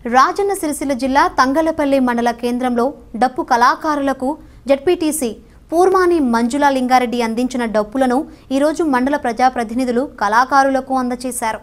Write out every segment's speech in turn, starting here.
రాజన్న సిరిసిల్ల జిల్లా తంగలపల్లి మండల కేంద్రంలో డప్పు కళాకారులకు జడ్పీటీసీ పూర్మాని మంజుల లింగారెడ్డి అందించిన డప్పులను ఈరోజు మండల ప్రజాప్రతినిధులు కళాకారులకు అందజేశారు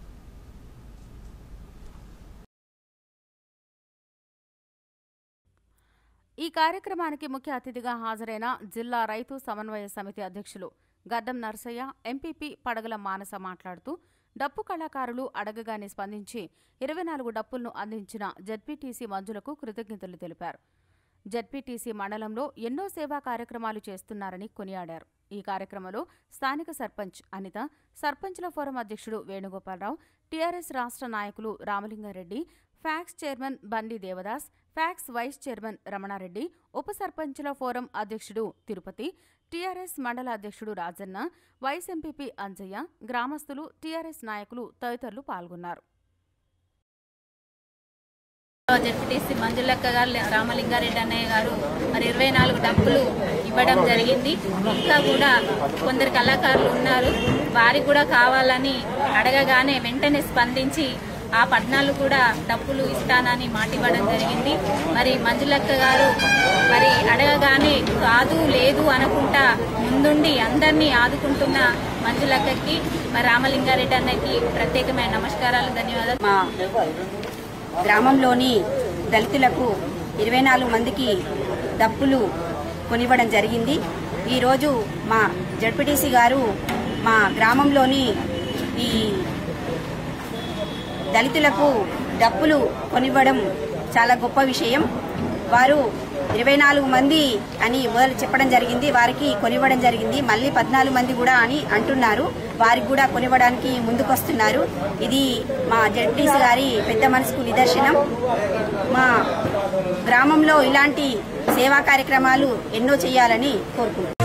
ఈ కార్యక్రమానికి ముఖ్య అతిథిగా హాజరైన జిల్లా రైతు సమన్వయ సమితి అధ్యక్షులు గడ్డం నర్సయ్య ఎంపీపీ పడగల మానస మాట్లాడుతూ డప్పు కళాకారులు అడగగానే స్పందించి ఇరవై నాలుగు డప్పులను అందించిన జడ్పీటీసీ మంజులకు కృతజ్ఞతలు తెలిపారు జడ్పీటీసీ మండలంలో ఎన్నో సేవా కార్యక్రమాలు చేస్తున్నారని కొనియాడారు ఈ కార్యక్రమంలో స్థానిక సర్పంచ్ అనిత సర్పంచ్ల ఫోరం అధ్యక్షుడు వేణుగోపాలరావు టీఆర్ఎస్ రాష్ట్ర నాయకులు Ramalinga Reddy PACS chairman Bandi Devadas PACS vice chairman Ramana Reddy ఉప సర్పంచుల ఫోరం అధ్యక్షుడు తిరుపతి టీఆర్ఎస్ మండల అధ్యక్షుడు రాజన్న వైస్ ఎంపీపీ అంజయ్య గ్రామస్తులు టీఆర్ఎస్ నాయకులు తదితరులు పాల్గొన్నారు జడ్పీటీసీ మంజులక్క గారు రామలింగారెడ్డి అన్నయ్య గారు మరి ఇరవై నాలుగు డబ్బులు ఇవ్వడం జరిగింది ఇంకా కూడా కొందరు కళాకారులు ఉన్నారు వారికి కూడా కావాలని అడగగానే వెంటనే స్పందించి ఆ పద్నాలుగు కూడా డబ్బులు ఇస్తానని మాట ఇవ్వడం జరిగింది మరి మంజులక్క గారు మరి అడగగానే కాదు లేదు అనుకుంటా ముందుండి అందరినీ ఆదుకుంటున్న మంజులక్కకి మరి రామలింగారెడ్డి అన్నకి ప్రత్యేకమైన నమస్కారాలు ధన్యవాదాలు మా గ్రామంలోని దళితులకు ఇరవై నాలుగు మందికి డప్పులు కొనివ్వడం జరిగింది ఈరోజు మా జడ్పీటీసీ గారు మా గ్రామంలోని ఈ దళితులకు డప్పులు కొనివ్వడం చాలా గొప్ప విషయం వారు ఇరవై నాలుగు మంది అని మొదలు చెప్పడం జరిగింది వారికి కొనివ్వడం జరిగింది మళ్ళీ పద్నాలుగు మంది కూడా అని అంటున్నారు వారికి కూడా కొనివ్వడానికి ముందుకొస్తున్నారు ఇది మా జడ్పీసీ గారి పెద్ద మనసుకు నిదర్శనం మా గ్రామంలో ఇలాంటి సేవా కార్యక్రమాలు ఎన్నో చేయాలని కోరుకుంటున్నాను